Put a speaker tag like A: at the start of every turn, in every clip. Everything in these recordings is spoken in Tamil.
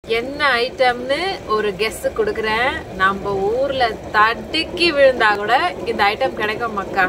A: என்ன ஐட்டம்னு ஒரு கெஸ் கொடுக்குறேன் நம்ம ஊர்ல தடுக்கி விழுந்தா கூட இந்த ஐட்டம் கிடைக்கும் மக்கா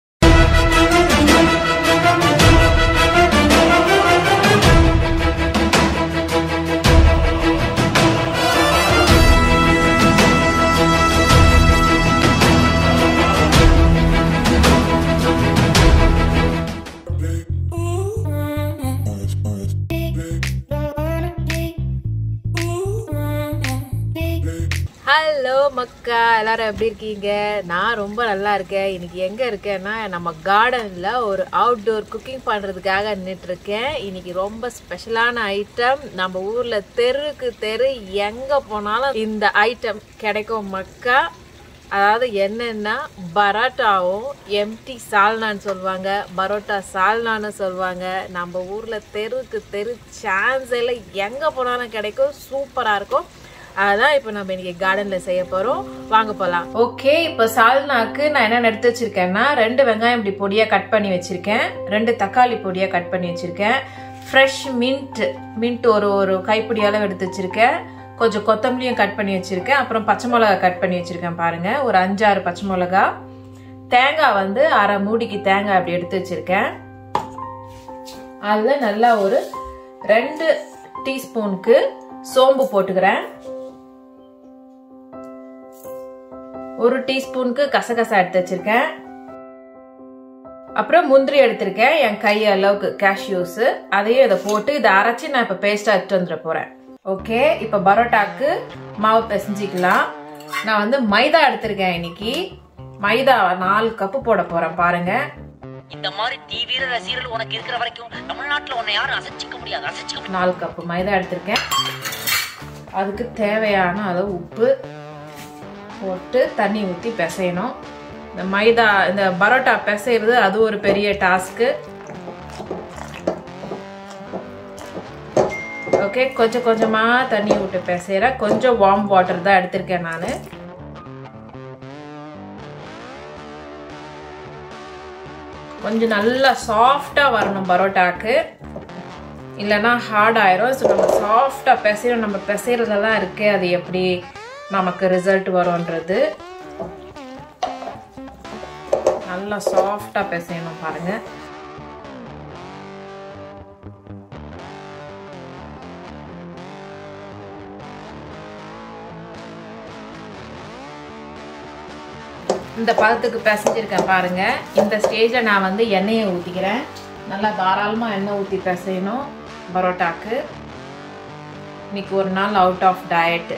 A: ஹலோ மக்கா எல்லாரும் எப்படி இருக்கீங்க நான் ரொம்ப நல்லா இருக்கேன் இன்னைக்கு எங்க இருக்கேன்னா நம்ம கார்டன்ல ஒரு அவுட்டோர் குக்கிங் பண்றதுக்காக நின்றுட்டு இருக்கேன் இன்னைக்கு ரொம்ப ஸ்பெஷலான ஐட்டம் நம்ம ஊர்ல தெருக்கு தெரு எங்க போனாலும் இந்த ஐட்டம் கிடைக்கும் மக்கா அதாவது என்னன்னா பரோட்டாவும் எம்டி சால்னான்னு சொல்லுவாங்க பரோட்டா சால்னான்னு சொல்லுவாங்க நம்ம ஊர்ல தெருக்கு தெரு சான்ஸ் எல்லாம் எங்க போனாலும் கிடைக்கும் சூப்பரா இருக்கும் அதான் இப்போ நம்ம இன்னைக்கு கார்டன்ல செய்ய போறோம் வாங்க போலாம் ஓகே இப்போ சால்னாக்கு நான் என்ன எடுத்து வச்சிருக்கேன்னா ரெண்டு வெங்காயம் இப்படி பொடியா கட் பண்ணி வச்சிருக்கேன் ரெண்டு தக்காளி பொடியா கட் பண்ணி வச்சிருக்கேன் ஃப்ரெஷ் மின்ட் மின்ட் ஒரு ஒரு கைப்பிடி அளவு எடுத்து வச்சிருக்கேன் கொஞ்சம் கொத்தமல்லியும் கட் பண்ணி வச்சிருக்கேன் அப்புறம் பச்சை மிளகா கட் பண்ணி வச்சிருக்கேன் பாருங்க ஒரு அஞ்சாறு பச்சை மிளகா தேங்காய் வந்து அரை மூடிக்கு தேங்காய் அப்படி எடுத்து வச்சிருக்கேன் அதில் நல்லா ஒரு ரெண்டு டீஸ்பூனுக்கு சோம்பு போட்டுக்கிறேன் ஒரு டீஸ்பூனுக்கு கசகசா எடுத்து வச்சிருக்கேன் அப்புறம் முந்திரி எடுத்திருக்கேன் என் கை அளவுக்கு கேஷ்யூஸ் அதையும் இதை போட்டு இதை அரைச்சி நான் இப்போ பேஸ்டா எடுத்து வந்துட போறேன் ஓகே இப்போ பரோட்டாக்கு மாவு பிசைஞ்சிக்கலாம் நான் வந்து மைதா எடுத்திருக்கேன் இன்னைக்கு மைதா நாலு கப்பு போட போறேன் பாருங்க
B: இந்த மாதிரி தீவிர ரசிகர்கள் உனக்கு இருக்கிற வரைக்கும் தமிழ்நாட்டுல உன்னை யாரும் அசைச்சிக்க முடியாது அசைச்சிக்க முடியாது
A: நாலு கப்பு மைதா எடுத்திருக்கேன் அதுக்கு தேவையான அளவு உப்பு போட்டு தண்ணி ஊற்றி பிசையணும் இந்த மைதா இந்த பரோட்டா பிசைறது அது ஒரு பெரிய டாஸ்க்கு ஓகே கொஞ்சம் கொஞ்சமாக தண்ணி விட்டு பிசைகிறேன் கொஞ்சம் வார்ம் வாட்டர் தான் எடுத்திருக்கேன் நான் கொஞ்சம் நல்லா சாஃப்டாக வரணும் பரோட்டாக்கு இல்லைன்னா ஹார்ட் ஆயிரும் ஸோ நம்ம சாஃப்டாக பிசைறோம் நம்ம பிசைறதெல்லாம் இருக்கு அது எப்படி நமக்கு ரிசல்ட் வரும்ன்றது நல்லா சாஃப்டாக பிசையணும் பாருங்க இந்த பதத்துக்கு பிசைஞ்சிருக்கேன் பாருங்க இந்த ஸ்டேஜில் நான் வந்து எண்ணெயை ஊற்றிக்கிறேன் நல்லா தாராளமாக எண்ணெய் ஊற்றி பிசையணும் பரோட்டாக்கு இன்னைக்கு ஒரு நாள் அவுட் ஆஃப் டயட்டு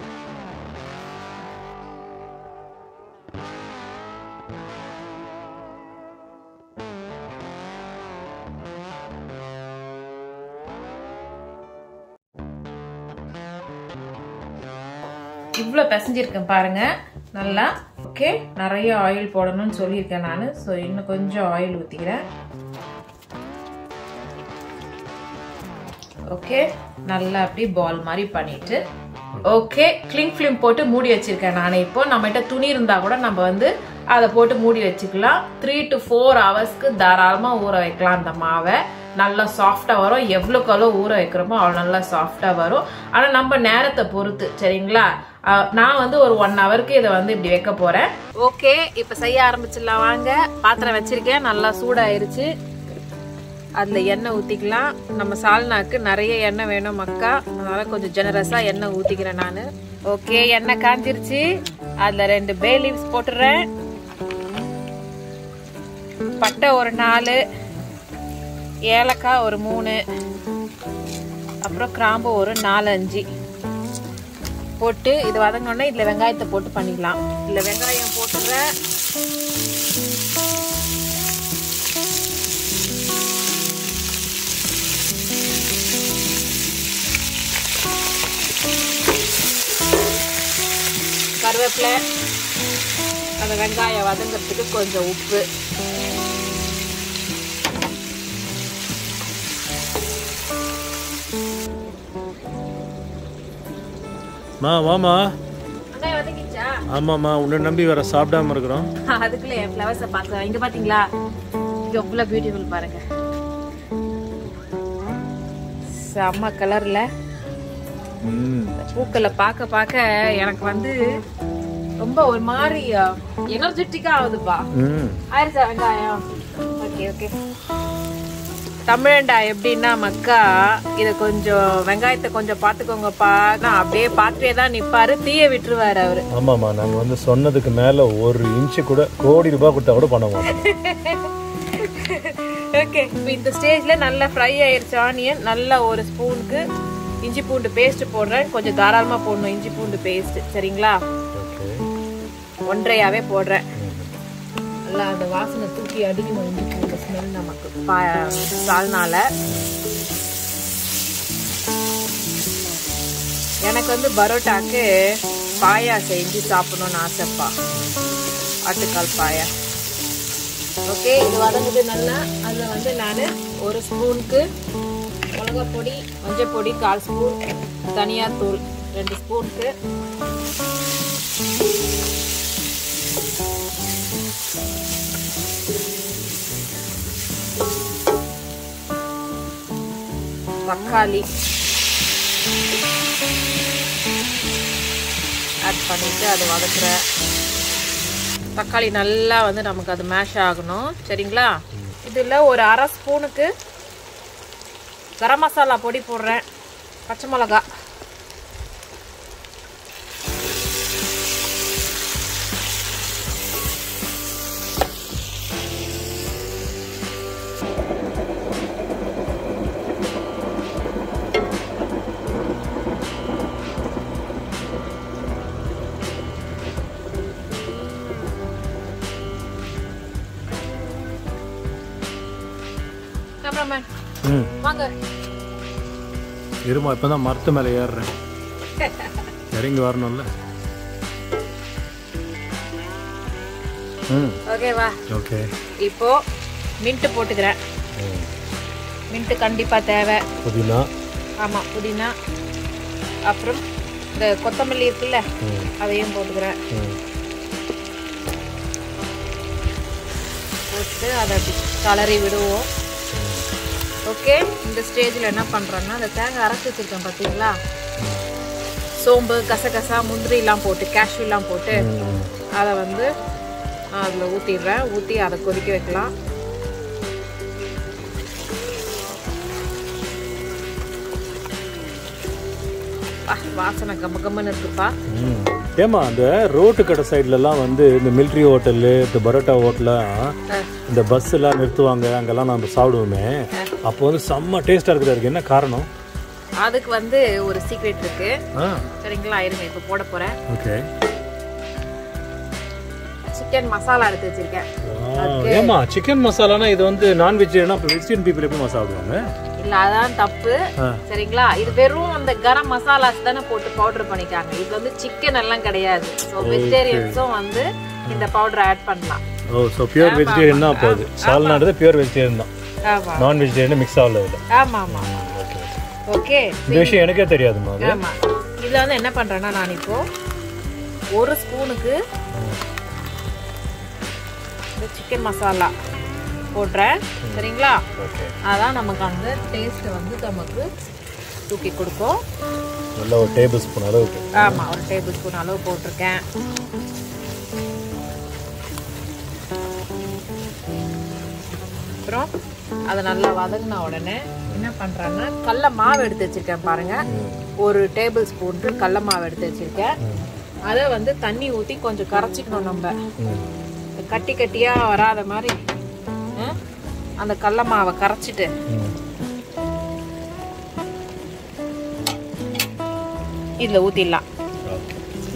A: இவ்வளோ பிசைஞ்சிருக்கேன் பாருங்க நல்லா ஓகே நிறைய ஆயில் போடணும்னு சொல்லியிருக்கேன் நான் ஸோ இன்னும் கொஞ்சம் ஆயில் ஊற்றிக்கிறேன் ஓகே நல்லா அப்படி பால் மாதிரி பண்ணிட்டு ஓகே கிளிங் ஃபிலிம் போட்டு மூடி வச்சிருக்கேன் நானே இப்போ நம்மகிட்ட துணி இருந்தா கூட நம்ம வந்து அதை போட்டு மூடி வச்சுக்கலாம் த்ரீ டு ஃபோர் ஹவர்ஸ்க்கு தாராளமாக ஊற வைக்கலாம் அந்த மாவை நல்லா சாஃப்டாக வரும் எவ்வளோக்கு எவ்வளோ ஊற வைக்கிறோமோ அவ்வளோ நல்லா சாஃப்டாக வரும் ஆனால் நம்ம நேரத்தை பொறுத்து சரிங்களா அஹ் நான் வந்து ஒரு ஒன் ஹவருக்கு இதை வந்து இப்படி வைக்க போறேன் ஓகே இப்போ செய்ய ஆரம்பிச்சிடலாம் வாங்க பாத்திரம் வச்சிருக்கேன் நல்லா சூடாயிருச்சு அதுல எண்ணெய் ஊத்திக்கலாம் நம்ம சால்னாக்கு நிறைய எண்ணெய் வேணும் மக்கா அதனால கொஞ்சம் ஜெனரஸா எண்ணெய் ஊத்திக்கிறேன் நான் ஓகே எண்ணெய் காஞ்சிருச்சு அதுல ரெண்டு பே லீவ்ஸ் போட்டுறேன் பட்டை ஒரு நாலு ஏலக்காய் ஒரு மூணு அப்புறம் கிராம்பு ஒரு நாலு அஞ்சு போட்டு இது வதங்கினோடனே இதில் வெங்காயத்தை போட்டு பண்ணிக்கலாம் இதில் வெங்காயம் போட்டுறேன் கருவேப்பிலை அந்த வெங்காயம் வதங்கிறதுக்கு கொஞ்சம் உப்பு
C: மா வாமா
A: வெங்காயம் வதங்கிச்சா
C: ஆமாம்மா உன்னை நம்பி வேற சாப்பிடாம இருக்கிறோம்
A: அதுக்குள்ள என் ஃப்ளவர்ஸை பார்க்கலாம் இங்க பாத்தீங்களா எவ்வளோ பியூட்டிஃபுல் பாருங்க செம்ம கலர்ல
C: ம்
A: பூக்களை பார்க்க பார்க்க எனக்கு வந்து ரொம்ப ஒரு மாதிரி எனர்ஜெட்டிக்கா ஆகுதுப்பா
C: ம்
A: ஆயிடுச்சா வெங்காயம் ஓகே ஓகே தமிழண்டா எப்படின்னா மக்கா இத கொஞ்சம் வெங்காயத்தை கொஞ்சம் பாத்துக்கோங்கப்பா நான் அப்படியே பார்த்துட்டே தான் நிப்பாரு தீய விட்டுருவாரு அவரு
C: ஆமாம்மா நாங்கள் வந்து சொன்னதுக்கு மேலே ஒரு இன்ச்சு கூட கோடி ரூபாய் கொடுத்தா கூட பண்ண மாட்டோம்
A: ஓகே இப்போ இந்த ஸ்டேஜ்ல நல்லா ஃப்ரை ஆயிருச்சு ஆனியன் நல்லா ஒரு ஸ்பூனுக்கு இஞ்சி பூண்டு பேஸ்ட் போடுறேன் கொஞ்சம் தாராளமா போடணும் இஞ்சி பூண்டு பேஸ்ட் சரிங்களா
C: ஓகே
A: ஒன்றையாவே போடுறேன் நல்லா அந்த வாசனை தூக்கி அடிக்கணும் இஞ்சி பூண்டு ஸ்மெல் நமக்கு பா- சால்னால எனக்கு வந்து பரோட்டாக்கு பாயா செஞ்சு சாப்பிடணும்னு ஆசைப்பா ஆட்டுக்கால் பாயா ஓகே இது வதங்குது நல்லா அதில் வந்து நான் ஒரு ஸ்பூனுக்கு மிளகா பொடி மஞ்சள் பொடி கால் ஸ்பூன் தனியார் தூள் ரெண்டு ஸ்பூனுக்கு தக்காளி ஆட் பண்ணிட்டு அதை வதக்குறேன் தக்காளி நல்லா வந்து நமக்கு அது மேஷ் ஆகணும் சரிங்களா இதில் ஒரு அரை ஸ்பூனுக்கு கரம் மசாலா பொடி போடுறேன் பச்சை மிளகா கேமராமேன்
C: ம்
A: வாங்க
C: இருமா இப்போ தான் மரத்து மேலே ஏறுறேன் இறங்கி வரணும்ல ம்
A: ஓகேவா
C: ஓகே
A: இப்போ மின்ட்டு போட்டுக்கிறேன் மின்ட்டு கண்டிப்பாக தேவை
C: புதினா
A: ஆமாம் புதினா அப்புறம் இந்த கொத்தமல்லி இருக்குல்ல
C: ம்
A: அதையும் போட்டுக்கிறேன்
C: ம்
A: போட்டு அதை அப்படி கலரி விடுவோம் ஓகே இந்த ஸ்டேஜில் என்ன பண்ணுறேன்னா அந்த தேங்காய் அரைச்சி வச்சுருக்கேன் பார்த்தீங்களா சோம்பு கசகசா முந்திரிலாம் போட்டு கேஷ்யூலாம் போட்டு
C: ம்
A: அதை வந்து அதில் ஊற்றிடுறேன் ஊற்றி அதை கொதிக்க வைக்கலாம் பா, வாசனை கம்ம கம்மன்னு இருக்குப்பா
C: ம். ஏம்மா அந்த ரோட்டு கடை சைட்லலாம் வந்து இந்த மிலிட்ரி ஹோட்டலு இந்த பரோட்டா ஹோட்டலாம் இந்த பஸ் எல்லாம் நிறுத்துவாங்க அங்கெல்லாம் நம்ம சாப்பிடுவோமே அப்போ வந்து செம்ம டேஸ்டாக இருக்குது அதுக்கு என்ன காரணம்
A: அதுக்கு வந்து ஒரு சீக்ரெட் இருக்கு
C: ஆ
A: சரிங்களா இருங்க இப்போ போட போகிறேன்
C: ஓகே
A: சிக்கன் மசாலா எடுத்து வச்சிருக்கேன்
C: ஏமா சிக்கன் மசாலானா இது வந்து நான் வெஜிடேரியனா அப்போ வெஜிடேரியன் பீப்புள் எப்படி சாப்பிடுவாங்க
A: இல்ல அதான் தப்பு
C: ஆ.
A: சரிங்களா இது வெறும் அந்த கரம் மசாலாஸ் தானே போட்டு பவுடர் பண்ணிக்காங்க இது வந்து சிக்கன் எல்லாம் கிடையாது ஸோ வெஜிடேரியன்ஸும் வந்து இந்த பவுடர் ஆட் பண்ணலாம்
C: ஓ ஸோ பியூர் வெஜிடேரியன் தான் போகுது சால்னாடுறது பியூர் வெஜிடேரியன் தான்
A: ஆமா
C: நான் வெஜிடேரியன் மிக்ஸ் ஆகல இதில்
A: ஆமா ஆமா
C: ஓகே
A: ஓகே
C: இந்த விஷயம் எனக்கே தெரியாதுமா அது
A: ஆமா இதுல வந்து என்ன பண்றேன்னா நான் இப்போ ஒரு ஸ்பூனுக்கு இந்த சிக்கன் மசாலா போடுறேன் சரிங்களா
C: ஓகே
A: அதான் நமக்கு அந்த டேஸ்ட் வந்து நமக்கு தூக்கி கொடுக்கும்
C: நல்ல ஒரு டேபிள் ஸ்பூன் அளவுக்கு
A: ஆமா ஒரு டேபிள் ஸ்பூன் அளவு போட்டிருக்கேன் அப்புறம் அதை நல்லா வதங்கின உடனே என்ன பண்றேன்னா கடல மாவு எடுத்து வச்சிருக்கேன் பாருங்க ஒரு டேபிள் ஸ்பூனுக்கு கடல மாவு எடுத்து வச்சிருக்கேன் அதை வந்து தண்ணி ஊற்றி கொஞ்சம் கரைச்சிக்கணும் நம்ம
C: ம்
A: இந்த கட்டி கட்டியா வராத மாதிரி ஆ, அந்த கடல மாவை கரைச்சிட்டு
C: ம்
A: இதில் ஊற்றிடலாம்
C: ஓகே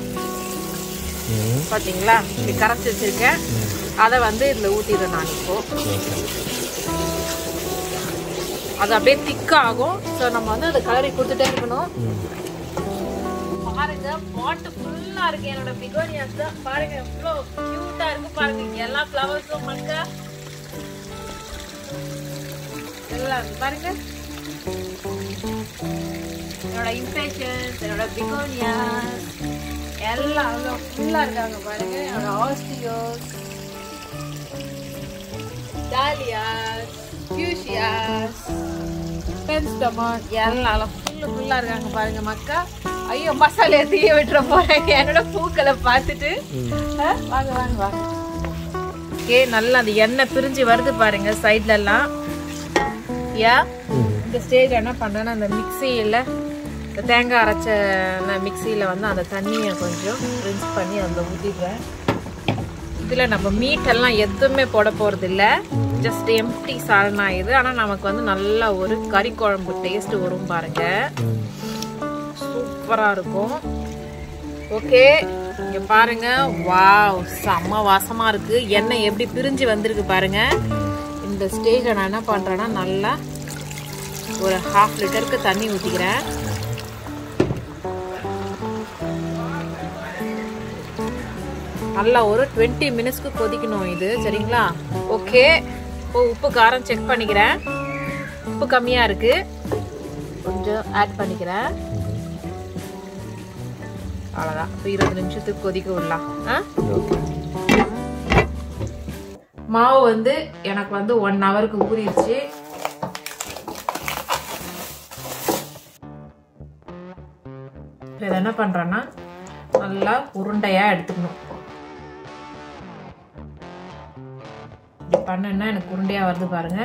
C: ம்
A: பார்த்தீங்களா இப்படி கரைச்சி வச்சிருக்கேன் அதை வந்து இதில் ஊற்றிடுறேன் நான் இப்போ
C: ஓகே
A: அது அப்படியே திக்காகும் ஸோ நம்ம வந்து அதை கலரி கொடுத்துட்டே இருக்கணும்
C: ம்
A: பாருங்க பாட்டு ஃபுல்லா இருக்கு என்னோட பிகோனியாஸ் தான் பாருங்க எவ்வளோ கியூட்டா இருக்கு பாருங்க இங்க எல்லா ஃப்ளவர்ஸும் மக்கா எல்லாம் பாருங்க என்னோட இம்பேஷன்ஸ் என்னோட பிகோனியாஸ் எல்லாம் அவ்வளோ ஃபுல்லா இருக்காங்க பாருங்க என்னோட ஆஸ்டியோஸ் டாலியாஸ் ஃபியூஷியாஸ் பென்ஸ்டமான் எல்லாம் ஃபுல்லு ஃபுல்லா இருக்காங்க பாருங்க மக்கா ஐயோ மசாலையை தீய விட்டுற போறேன் என்னோட பூக்களை பார்த்துட்டு ஆ, வாங்க வாங்க வாங்க ஓகே நல்லா அந்த எண்ணெய் பிரிஞ்சு வருது பாருங்க சைட்ல எல்லாம் யா இந்த ஸ்டேஜ் என்ன பண்றேன்னா அந்த மிக்சியில் தேங்காய் அரைச்ச மிக்சியில் வந்து அந்த தண்ணியை கொஞ்சம் ரின்ஸ் பண்ணி அதில் ஊற்றிடுறேன் இதில் நம்ம மீட் எல்லாம் எதுவுமே போட போகிறது இல்லை ஜஸ்ட் எம்டி சால்னா இது ஆனால் நமக்கு வந்து நல்ல ஒரு கறி குழம்பு டேஸ்ட் வரும் பாருங்க சூப்பராக இருக்கும் ஓகே இங்க பாருங்க வாவ் செம்ம வாசமா இருக்கு எண்ணெய் எப்படி பிரிஞ்சு வந்திருக்கு பாருங்க இந்த ஸ்டேஜில் நான் என்ன பண்றேன்னா நல்லா ஒரு ஹாஃப் லிட்டருக்கு தண்ணி ஊற்றிக்கிறேன் நல்லா ஒரு டுவெண்ட்டி மினிட்ஸ்க்கு கொதிக்கணும் இது சரிங்களா ஓகே இப்போ உப்பு காரம் செக் பண்ணிக்கிறேன் உப்பு கம்மியாக இருக்கு கொஞ்சம் ஆட் பண்ணிக்கிறேன் அவ்வளோதான் இப்போ இருபது நிமிஷத்துக்கு கொதிக்க விடலாம் ஆ
C: ஓகே
A: மாவு வந்து எனக்கு வந்து ஒன் ஹவருக்கு ஊறிடுச்சு இப்ப இதை என்ன பண்றேன்னா நல்லா உருண்டையா எடுத்துக்கணும் இப்படி பண்ணேன்னா எனக்கு உருண்டையா வருது பாருங்க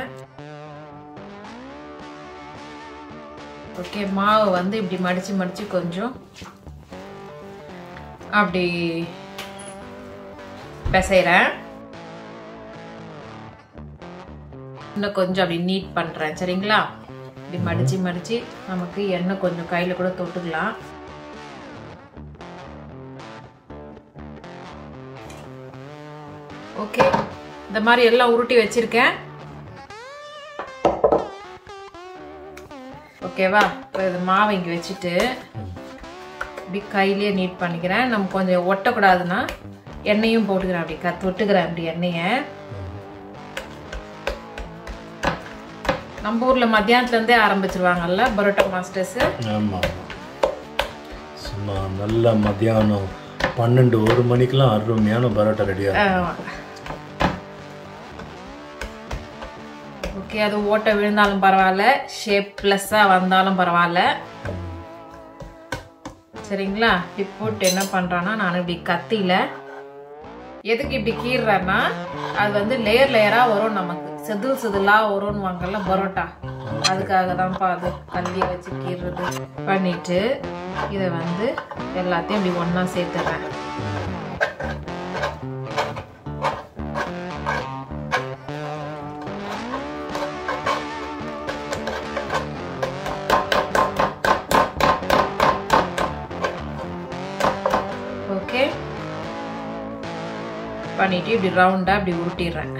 A: ஓகே மாவு வந்து இப்படி மடிச்சு மடிச்சு கொஞ்சம் அப்படி பிசைறேன் இன்னும் கொஞ்சம் அப்படி நீட் பண்றேன் சரிங்களா இப்படி மடிச்சு மடிச்சு நமக்கு எண்ணெய் கொஞ்சம் கையில கூட தொட்டுக்கலாம் ஓகே இந்த மாதிரி எல்லாம் உருட்டி வச்சிருக்கேன் ஓகேவா இப்போ இது மாவை இங்கே வச்சுட்டு இப்படி கையிலேயே நீட் பண்ணிக்கிறேன் நம்ம கொஞ்சம் ஒட்டக்கூடாதுன்னா எண்ணெயும் போட்டுக்கிறேன் அப்படி க தொட்டுக்கிறேன் அப்படி எண்ணெயை நம்ம ஊர்ல மத்தியானத்துல இருந்தே ஆரம்பிச்சிருவாங்கல்ல பரோட்டா மாஸ்டர்ஸ்
C: ஆமாம் சும்மா நல்ல மத்தியானம் பன்னெண்டு ஒரு மணிக்கெல்லாம் அருமையான பரோட்டா ரெடியாக
A: ஓகே அது ஓட்டை விழுந்தாலும் பரவாயில்ல ஷேப் ப்ளஸ்ஸாக வந்தாலும் பரவாயில்ல சரிங்களா இப்படி போட்டு என்ன பண்றேன்னா நான் இப்படி கத்தியில எதுக்கு இப்படி கீறுறேன்னா அது வந்து லேயர் லேயரா வரும் நமக்கு செதில் செதிலா வரும்னு வாங்கல பரோட்டா அதுக்காக தான்ப்பா அது கல்லியை வச்சு கீறுறது பண்ணிட்டு இதை வந்து எல்லாத்தையும் இப்படி ஒண்ணா சேர்த்துறேன் ஓகே பண்ணிட்டு இப்படி ரவுண்டா இப்படி உருட்டிடுறேன்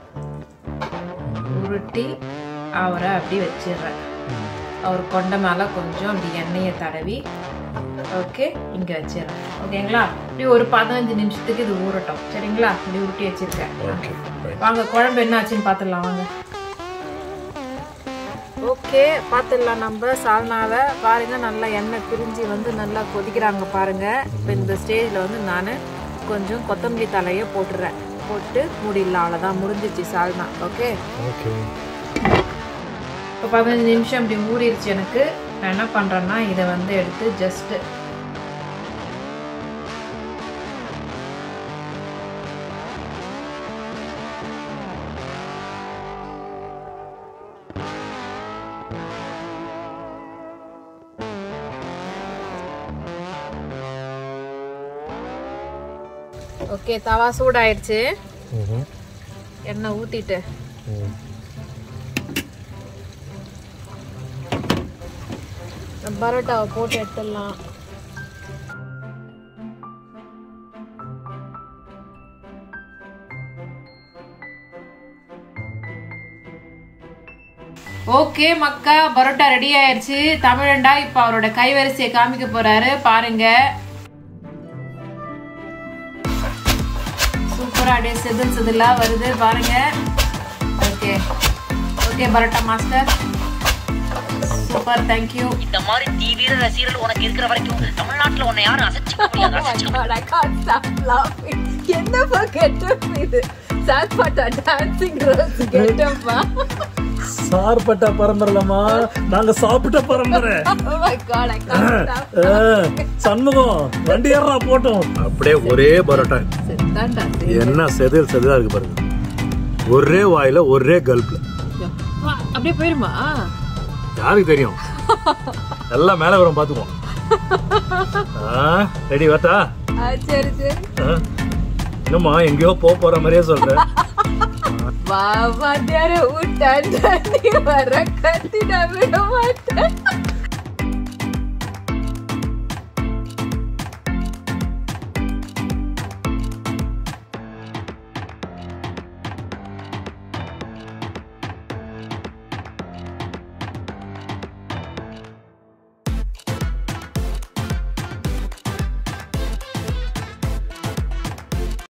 A: உருட்டி அவரை அப்படி வச்சிடுறேன் அவர் கொண்ட மேல கொஞ்சம் அப்படி எண்ணெயை தடவி ஓகே இங்க வச்சிடுறேன் ஓகேங்களா இப்படி ஒரு பதினஞ்சு நிமிஷத்துக்கு இது ஊறட்டும் சரிங்களா இப்படி உருட்டி வச்சிருக்கேன்
C: ஓகே
A: வாங்க குழம்பு என்ன ஆச்சுன்னு பார்த்துடலாம் வாங்க ஓகே பார்த்துடலாம் நம்ம சால்னாவை பாருங்க நல்லா எண்ணெய் பிரிஞ்சு வந்து நல்லா கொதிக்கிறாங்க பாருங்க இப்போ இந்த ஸ்டேஜில் வந்து நான் கொஞ்சம் கொத்தமல்லி தலையை போட்டுறேன் போட்டு மூடிடலாம் அவ்வளோதான் முடிஞ்சிச்சு சால்னா ஓகே
C: ஓகே
A: இப்போ பதினஞ்சு நிமிஷம் இப்படி ஊறிடுச்சு எனக்கு நான் என்ன பண்ணுறேன்னா இதை வந்து எடுத்து ஜஸ்ட்டு ஓகே தவா சூடாயிடுச்சு
C: ம்
A: எண்ணெய் ஊற்றிட்டு
C: ம்
A: பரோட்டாவை போட்டு எடுத்துடலாம் ஓகே மக்கா பரோட்டா ரெடி ஆயிருச்சு தமிழண்டா இப்ப அவரோட கைவரிசையை காமிக்க போறாரு பாருங்க சூப்பரா அப்படியே செதில் செதிலா வருது பாருங்க okay okay parotta master super thank you
B: இந்த மாதிரி தீவிர ரசிகர்கள் உனக்கு இருக்கிற வரைக்கும் தமிழ்நாட்டுல உன்னை யாரும் அசைச்சிக்க முடியாது அசைச்சிக்க
A: God, I can't stop laughing. என்னப்பா கெட்ட இது சாத்பாட்டா டான்சிங் ரோஸ் கேட்டப்பா
C: சார்பட்ட பரம்பரைலமா நாங்க சாப்பிட்ட பரம்பரை
A: Oh my god, I can't stop.
C: ஆ, சண்முகம் வண்டி ஏறா போட்டோம் அப்படியே ஒரே பரோட்டா
A: செத்தான்டா,
C: என்ன செதில் செதிலா இருக்கு பாருங்க ஒரே வாயில ஒரே கல்ப்ல
A: செத்தப்பா. அப்படியே போயிருமா
C: யாருக்கு தெரியும் எல்லாம் மேல வரும் பாத்துக்குவோம் ரெடி வரட்டா
A: ஆ, சரி சரி
C: ஆ? என்னம்மா எங்கேயோ போக போற மாதிரியே சொல்ற
A: வா வாத்தியார விட்டாண்டா நீ வர கத்தி நான் விட மாட்டேன்